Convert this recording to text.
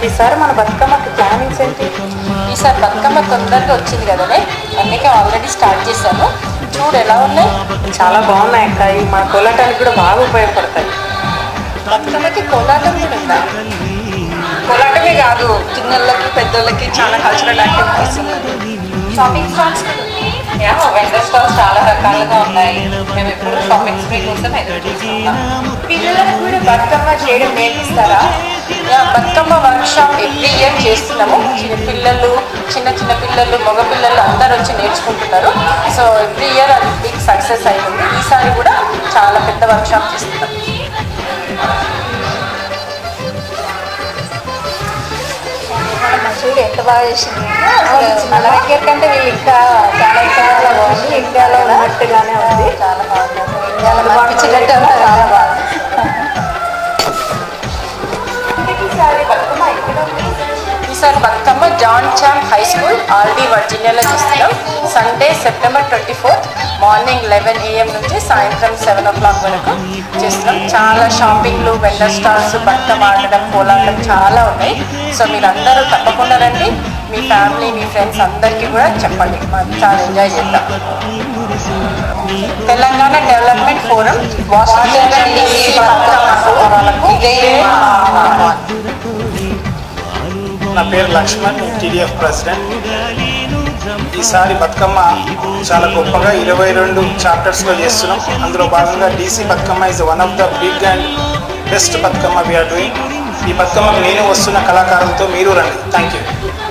ఈసారి మన బతుకమ్మకి ప్లానింగ్స్ ఏంటి ఈసారి బతుకమ్మ తొందరగా వచ్చింది కదనే అందుకే ఆల్రెడీ స్టార్ట్ చేశాను చూడు ఎలా ఉన్నాయి చాలా బాగున్నాయి అక్క ఇవి మన కోలాటానికి కూడా బాగా ఉపయోగపడతాయి బతుకమ్మకి కోలాటం కూడా ఉందా కోలాటమే కాదు చిన్నోళ్ళకి పెద్దోళ్ళకి చాలా కల్చరల్ యాక్టివిటీస్ ఉన్నాయి షాపింగ్ స్టాల్స్ కూడా యా వెండర్ స్టాల్స్ చాలా రకాలుగా ఉన్నాయి మేము ఎప్పుడు షాపింగ్ స్ప్రే కోసం ఎదురు చూస్తున్నాం పిల్లలకు కూడా బతుకమ్మ చేయడం నేర్పిస్తారా yeah Bathukamma workshop every year చేస్తున్నాము చిన్న పిల్లలు చిన్న చిన్న పిల్లలు మగ పిల్లలు అందరూ వచ్చి నేర్చుకుంటున్నారు సో ఎవ్రీ ఇయర్ అది బిగ్ సక్సెస్ అయింది ఈసారి కూడా చాలా పెద్ద వర్క్ షాప్ చేస్తున్నాం చూడు ఎంత బాగా చేసింది మన దగ్గర కంటే వీళ్ళు ఇంకా చాలా చాలా బాగుంది ఇండియాలో ఉన్నట్టుగానే ఉంది చాలా బాగుంది ఇండియాలో పంపించినట్టు ఉంది, చాలా బాగుంది ఈసారి Bathukamma John Champe high school already వర్జీనియాలో చేస్తున్నాం Sunday September twenty fourth morning eleven AM నుంచి సాయంత్రం సెవెన్ ఓ క్లాక్ వరకు చేస్తున్నాం చాలా షాపింగ్లు వెండర్ స్టాల్స్ బతుకమ్మ ఆడడం కోలాటం చాలా ఉన్నాయి సో మీరందరూ తప్పకుండా రండి మీ ఫ్యామిలీ మీ ఫ్రెండ్స్ అందరికీ కూడా చెప్పండి మనం చాలా ఎంజాయ్ చేద్దాం Telangana development forum Washington DC Bathukamma సంబరాలకు ఇదే మా ఆహ్వానం. నా పేరు లక్ష్మణ్ టీడీఎఫ్ ప్రెసిడెంట్ ఈసారి బతుకమ్మ చాలా గొప్పగా ఇరవై రెండు చాప్టర్స్లో చేస్తున్నాం అందులో భాగంగా DC Bathukamma is one of the big and best Bathukamma we are doing ఈ బతుకమ్మకు నేను వస్తున్న కళాకారులతో మీరు రండి థ్యాంక్ యూ